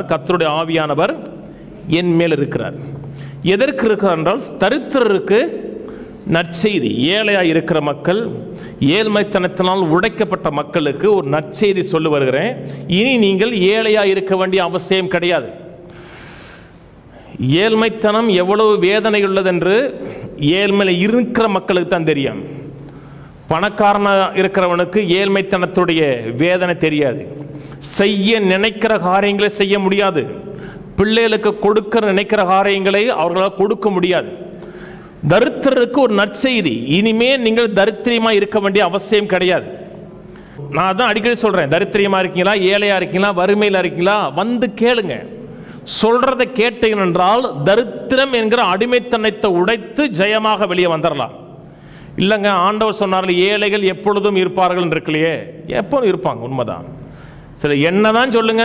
கர்த்தருடைய ஆவியானவர் என் மேல் இருக்கிறார் எதற்கு இருக்கிறார் என்றால் தரித்திரருக்கு நற்செய்தி ஏழையா இருக்கிற மக்கள் ஏழ்மைத்தனத்தினால் உடைக்கப்பட்ட மக்களுக்கு ஒரு நற்செய்தி சொல்லி வருகிறேன் இனி நீங்கள் ஏழையா இருக்க வேண்டிய அவசியம் கிடையாது ஏழ்மைத்தனம் எவ்வளவு வேதனை உள்ளதென்று ஏழ்மையில் இருக்கிற மக்களுக்கு தான் தெரியும் பணக்காரனா இருக்கிறவனுக்கு ஏழ்மைத்தனத்துடைய வேதனை தெரியாது செய்ய நினைக்கிற காரியங்களை செய்ய முடியாது பிள்ளைகளுக்கு கொடுக்க நினைக்கிற காரியங்களை அவர்களால் கொடுக்க முடியாது தரித்திரருக்கு ஒரு நற்செய்தி இனிமே நீங்கள் தரித்திரியமா இருக்க வேண்டிய அவசியம் கிடையாது நான் தான் அடிக்கடி சொல்றேன் தரித்திரியமா இருக்கீங்களா ஏழையா இருக்கீங்களா வறுமையில் இருக்கீங்களா வந்து கேளுங்க சொல்றதை கேட்டீங்க என்றால் தரித்திரம் என்கிற அடிமைத்தனத்தை உடைத்து ஜெயமாக வெளியே வந்துடலாம் இல்லைங்க ஆண்டவர் சொன்னார்கள் ஏழைகள் எப்பொழுதும் இருப்பார்கள் இருக்கலையே எப்போதும் இருப்பாங்க உண்மைதான் சரி என்னதான் சொல்லுங்க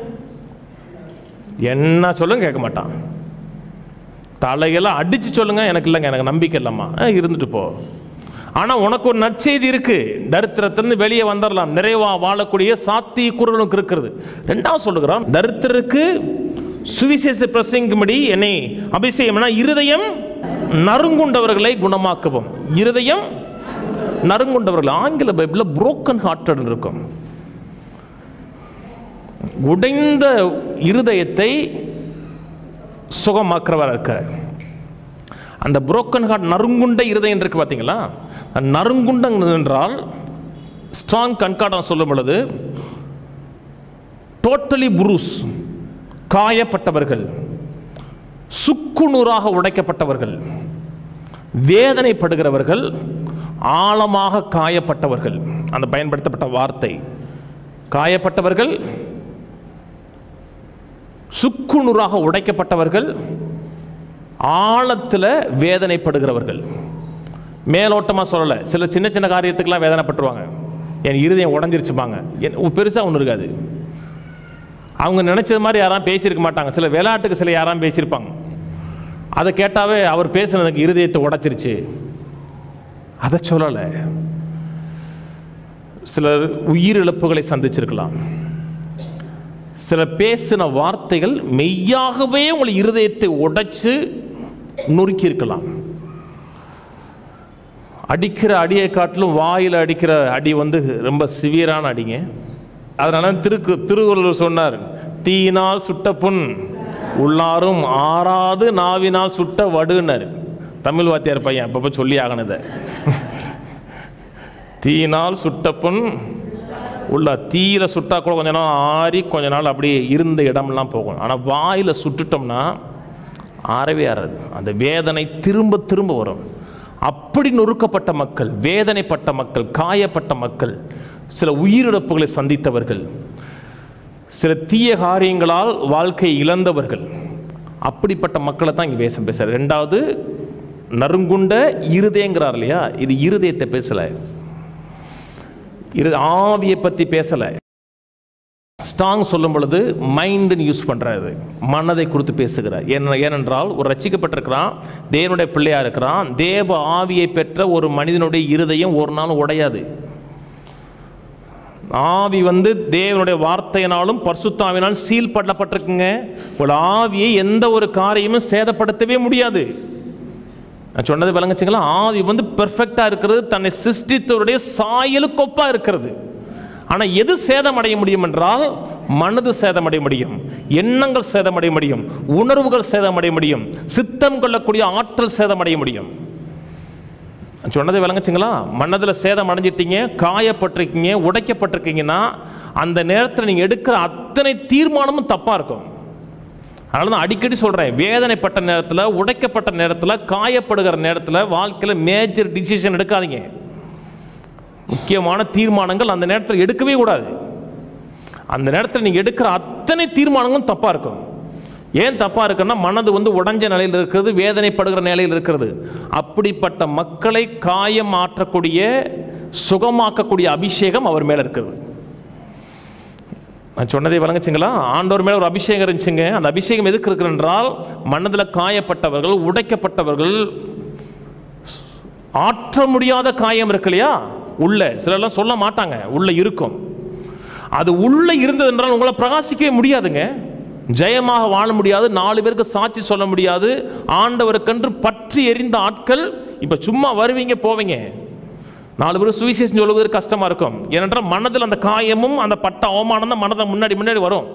என்ன சொல்லுங்க கேட்க மாட்டான் தலையெல்லாம் அடிச்சு சொல்லுங்க எனக்கு இல்லைங்க எனக்கு நம்பிக்கை இல்லைம்மா ஆ, இருந்துட்டு போ ஆனால் உனக்கு ஒரு நற்செய்தி இருக்கு தரித்திரத்திலிருந்து வெளியே வந்துடலாம் நிறைவா வாழக்கூடிய சாத்திய உனக்கு இருக்கிறது ரெண்டாவது சொல்லுகிறான் தரித்திரருக்கு சுவிசேஷ பிரசங்கும்படி என்னை அபிஷேகம்னா இருதயம் நறுங்குண்டவர்களை குணமாக்கவும் இருதயம் நறுங்குண்டவர்கள் ஆங்கில பைபிளில் புரோக்கன் ஹார்ட்டட் இருக்கும் உடைந்த இருதயத்தை சுகமாக்குறவர் இருக்கிறார் அந்த புரோக்கன் ஹார்ட் நறுங்குண்ட இருதயம் இருக்கு பார்த்தீங்களா அந்த நறுங்குண்டம் என்றால் ஸ்ட்ராங் கண்காடம் சொல்லும் பொழுது டோட்டலி புரூஸ் காயப்பட்டவர்கள் சுக்குநூறாக உடைக்கப்பட்டவர்கள் வேதனைப்படுகிறவர்கள் ஆழமாக காயப்பட்டவர்கள் அந்த பயன்படுத்தப்பட்ட வார்த்தை காயப்பட்டவர்கள் சுக்குநூறாக உடைக்கப்பட்டவர்கள் ஆழத்தில் வேதனைப்படுகிறவர்கள் மேலோட்டமாக சொல்லலை சில சின்ன சின்ன காரியத்துக்கெல்லாம் வேதனைப்பட்டுருவாங்க என் இருதயம் உடஞ்சிருச்சுப்பாங்க என் பெருசாக ஒன்றும் இருக்காது அவங்க நினைச்சது மாதிரி யாரும் பேசியிருக்க மாட்டாங்க சில விளையாட்டுக்கு சில யாரும் பேசியிருப்பாங்க அதை கேட்டாவே அவர் பேசுனதுக்கு இருதயத்தை உடைச்சிருச்சு அதை சொல்லலை சிலர் உயிரிழப்புகளை சந்திச்சிருக்கலாம் சில பேசின வார்த்தைகள் மெய்யாகவே உங்களை இருதயத்தை உடைச்சு நொறுக்கி இருக்கலாம் அடிக்கிற அடியை காட்டிலும் வாயில் அடிக்கிற அடி வந்து ரொம்ப சிவியரான அடிங்க அதனால திருக்கு திருவள்ளுவர் சொன்னார் தீயினால் சுட்ட புண் உள்ளாரும் ஆறாது நாவினால் சுட்ட வடுனர் தமிழ் வாத்தியார் பையன் அப்பப்போ சொல்லி ஆகணுத தீயினால் சுட்ட புண் உள்ள தீயில சுட்டா கூட கொஞ்ச நாள் ஆறி கொஞ்ச நாள் அப்படியே இருந்த இடம்லாம் போகும் ஆனால் வாயில் சுட்டுட்டோம்னா ஆறவே ஆறாது அந்த வேதனை திரும்ப திரும்ப வரும் அப்படி நொறுக்கப்பட்ட மக்கள் வேதனைப்பட்ட மக்கள் காயப்பட்ட மக்கள் சில உயிரிழப்புகளை சந்தித்தவர்கள் சில தீய காரியங்களால் வாழ்க்கையை இழந்தவர்கள் அப்படிப்பட்ட மக்களை தான் இங்கே பேச பேசுற ரெண்டாவது நறுங்குண்ட இருதயங்கிறார் இல்லையா இது இருதயத்தை பேசலை இரு ஆவியை பற்றி பேசலை ஸ்ட்ராங் சொல்லும் பொழுது மைண்டுன்னு யூஸ் பண்ணுறாரு மனதை குறித்து பேசுகிறார் ஏன ஏனென்றால் ஒரு ரட்சிக்கப்பட்டிருக்கிறான் தேவனுடைய பிள்ளையா இருக்கிறான் தேவ ஆவியை பெற்ற ஒரு மனிதனுடைய இருதயம் ஒரு நாள் உடையாது ஆவி வந்து தேவனுடைய வார்த்தையினாலும் பரிசுத்தாவினாலும் சீல் பண்ணப்பட்டிருக்குங்க ஒரு ஆவியை எந்த ஒரு காரியமும் சேதப்படுத்தவே முடியாது நான் சொன்னது விளங்குச்சுங்களா ஆவி வந்து பெர்ஃபெக்டாக இருக்கிறது தன்னை சிருஷ்டித்தவருடைய சாயலுக்கு ஒப்பாக இருக்கிறது ஆனால் எது சேதமடைய முடியும் என்றால் மனது சேதமடைய முடியும் எண்ணங்கள் சேதமடைய முடியும் உணர்வுகள் சேதமடைய முடியும் சித்தம் கொள்ளக்கூடிய ஆற்றல் சேதமடைய முடியும் நான் சொன்னது விளங்குச்சுங்களா மனதில் சேதம் அடைஞ்சிட்டீங்க காயப்பட்டிருக்கீங்க உடைக்கப்பட்டிருக்கீங்கன்னா அந்த நேரத்தில் நீங்கள் எடுக்கிற அத்தனை தீர்மானமும் தப்பாக இருக்கும் அதனால தான் அடிக்கடி சொல்கிறேன் வேதனைப்பட்ட நேரத்தில் உடைக்கப்பட்ட நேரத்தில் காயப்படுகிற நேரத்தில் வாழ்க்கையில் மேஜர் டிசிஷன் எடுக்காதீங்க முக்கியமான தீர்மானங்கள் அந்த நேரத்தில் எடுக்கவே கூடாது அந்த நேரத்தில் நீங்கள் எடுக்கிற அத்தனை தீர்மானங்களும் தப்பாக இருக்கும் ஏன் தப்பாக இருக்குன்னா மனது வந்து உடஞ்ச நிலையில் இருக்கிறது வேதனைப்படுகிற நிலையில் இருக்கிறது அப்படிப்பட்ட மக்களை காயம் ஆற்றக்கூடிய சுகமாக்கக்கூடிய அபிஷேகம் அவர் மேலே இருக்குது நான் சொன்னதை வழங்குச்சிங்களா ஆண்டவர் மேலே ஒரு அபிஷேகம் இருந்துச்சுங்க அந்த அபிஷேகம் எதுக்கு இருக்கு என்றால் மனதில் காயப்பட்டவர்கள் உடைக்கப்பட்டவர்கள் ஆற்ற முடியாத காயம் இருக்கு இல்லையா உள்ள சிலர்லாம் சொல்ல மாட்டாங்க உள்ள இருக்கும் அது உள்ள இருந்தது என்றால் உங்களை பிரகாசிக்கவே முடியாதுங்க ஜெயமாக வாழ முடியாது நாலு பேருக்கு சாட்சி சொல்ல முடியாது ஆண்டவருக்கென்று பற்றி எரிந்த ஆட்கள் இப்போ சும்மா வருவீங்க போவீங்க நாலு பேர் சுவிசேஷம் சொல்லுவது கஷ்டமா இருக்கும் ஏனென்றால் மனதில் அந்த காயமும் அந்த பட்ட அவமானம் தான் மனதை முன்னாடி முன்னாடி வரும்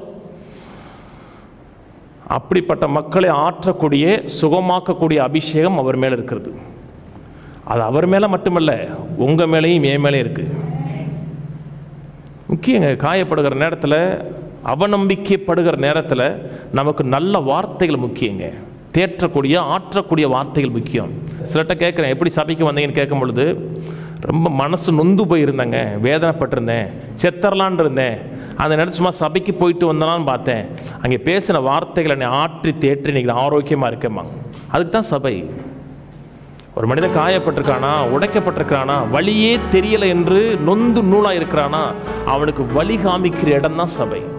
அப்படிப்பட்ட மக்களை ஆற்றக்கூடிய சுகமாக்கக்கூடிய அபிஷேகம் அவர் மேலே இருக்கிறது அது அவர் மேலே மட்டுமல்ல உங்கள் மேலேயும் என் மேலே இருக்கு முக்கியங்க காயப்படுகிற நேரத்தில் அவநம்பிக்கைப்படுகிற நேரத்தில் நமக்கு நல்ல வார்த்தைகள் முக்கியங்க தேற்றக்கூடிய ஆற்றக்கூடிய வார்த்தைகள் முக்கியம் சிலர்கிட்ட கேட்குறேன் எப்படி சபைக்கு வந்தீங்கன்னு கேட்கும் பொழுது ரொம்ப மனசு நொந்து போயிருந்தேங்க வேதனைப்பட்டிருந்தேன் செத்தரலான் இருந்தேன் அந்த நேரத்தில் சும்மா சபைக்கு போயிட்டு வந்தலான்னு பார்த்தேன் அங்கே பேசின வார்த்தைகளை என்னை ஆற்றி தேற்றி நீங்கள் ஆரோக்கியமாக இருக்கேம்மா அதுக்கு தான் சபை ஒரு மனிதன் காயப்பட்டிருக்கானா உடைக்கப்பட்டிருக்கானா வழியே தெரியல என்று நொந்து நூலா இருக்கிறானா அவனுக்கு வழி காமிக்கிற இடம் தான் சபை